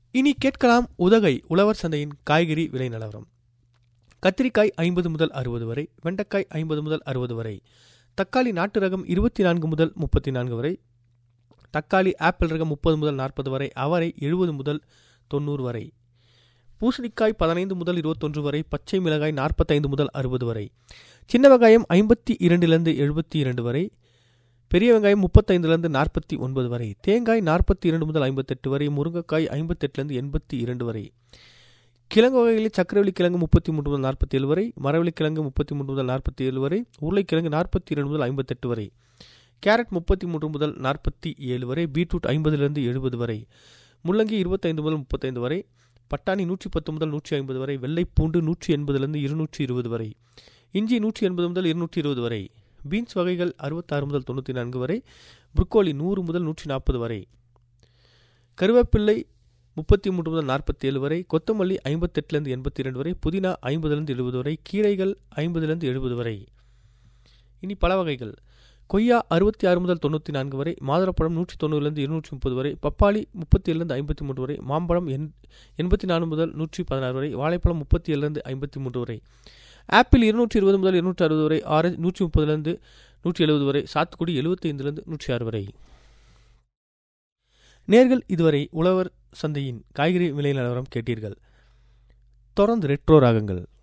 இனி கேட்கலாம் உதகை உழவர் சந்தையின் காய்கறி விலை நிலவரம் கத்திரிக்காய் ஐம்பது முதல் அறுபது வரை வெண்டைக்காய் ஐம்பது முதல் அறுபது வரை தக்காளி நாட்டு ரகம் இருபத்தி நான்கு முதல் முப்பத்தி நான்கு வரை தக்காளி ஆப்பிள் ரகம் முப்பது முதல் நாற்பது வரை அவரை எழுபது முதல் தொண்ணூறு வரை பூசணிக்காய் பதினைந்து முதல் இருபத்தொன்று வரை பச்சை மிளகாய் நாற்பத்தைந்து முதல் அறுபது வரை சின்ன வெங்காயம் ஐம்பத்தி இரண்டிலிருந்து எழுபத்தி இரண்டு வரை பெரிய வெங்காயம் முப்பத்தைந்துலேருந்து நாற்பத்தி ஒன்பது வரை தேங்காய் நாற்பத்தி இரண்டு முதல் ஐம்பத்தெட்டு வரை முருங்கைக்காய் ஐம்பத்தெட்டுலேருந்து எண்பத்தி இரண்டு வரை கிழங்கு வகைகளில் சக்கரவள்ளி கிழங்கு முப்பத்தி மூன்று முதல் நாற்பத்தி ஏழு வரை மரவள்ளி கிழங்கு முப்பத்தி மூன்று முதல் நாற்பத்தி ஏழு வரை உருளைக்கிழங்கு நாற்பத்தி இரண்டு முதல் ஐம்பத்தெட்டு வரை கேரட் முப்பத்தி மூன்று முதல் நாற்பத்தி ஏழு வரை பீட்ரூட் ஐம்பதிலிருந்து எழுபது வரை முள்ளங்கி இருபத்தைந்து முதல் முப்பத்தைந்து வரை பட்டாணி நூற்றி பத்து முதல் நூற்றி ஐம்பது வரை வெள்ளைப்பூண்டு நூற்றி எண்பதுலேருந்து இருநூற்றி இருபது வரை இஞ்சி நூற்றி எண்பது முதல் இருநூற்றி இருபது வரை பீன்ஸ் வகைகள் அறுபத்தாறு முதல் தொண்ணூற்றி நான்கு வரை புரோக்கோலி நூறு முதல் நூற்றி நாற்பது வரை கருவேப்பிள்ளை முப்பத்தி மூன்று முதல் நாற்பத்தி ஏழு வரை கொத்தமல்லி ஐம்பத்தெட்டுலேருந்து எண்பத்தி இரண்டு வரை புதினா ஐம்பதுலேருந்து எழுபது வரை கீரைகள் ஐம்பதுலேருந்து எழுபது வரை இனி பல வகைகள் கொய்யா அறுபத்தி ஆறு முதல் தொண்ணூற்றி நான்கு வரை மாதுளப்பழம் நூற்றி தொண்ணூறுலேருந்து இருநூற்றி முப்பது வரை பப்பாளி முப்பத்தி ஏழுலேருந்து ஐம்பத்தி மூன்று வரை மாம்பழம் எண் எண்பத்தி நாலு முதல் நூற்றி பதினாறு வரை வாழைப்பழம் முப்பத்தி ஏழுலேருந்து ஐம்பத்தி மூன்று வரை ஆப்பிள் இருநூற்றி இருபது முதல் இருநூற்றி அறுபது வரை ஆரஞ்சு நூற்றி முப்பதுலேருந்து நூற்றி எழுபது வரை சாத்துக்குடி எழுபத்தைந்துலேருந்து நூற்றி ஆறு வரை நேர்கள் இதுவரை உழவர் சந்தையின் காய்கறி விலை நிலவரம் கேட்டீர்கள் தொடர்ந்து ரெட்ரோ ராகங்கள்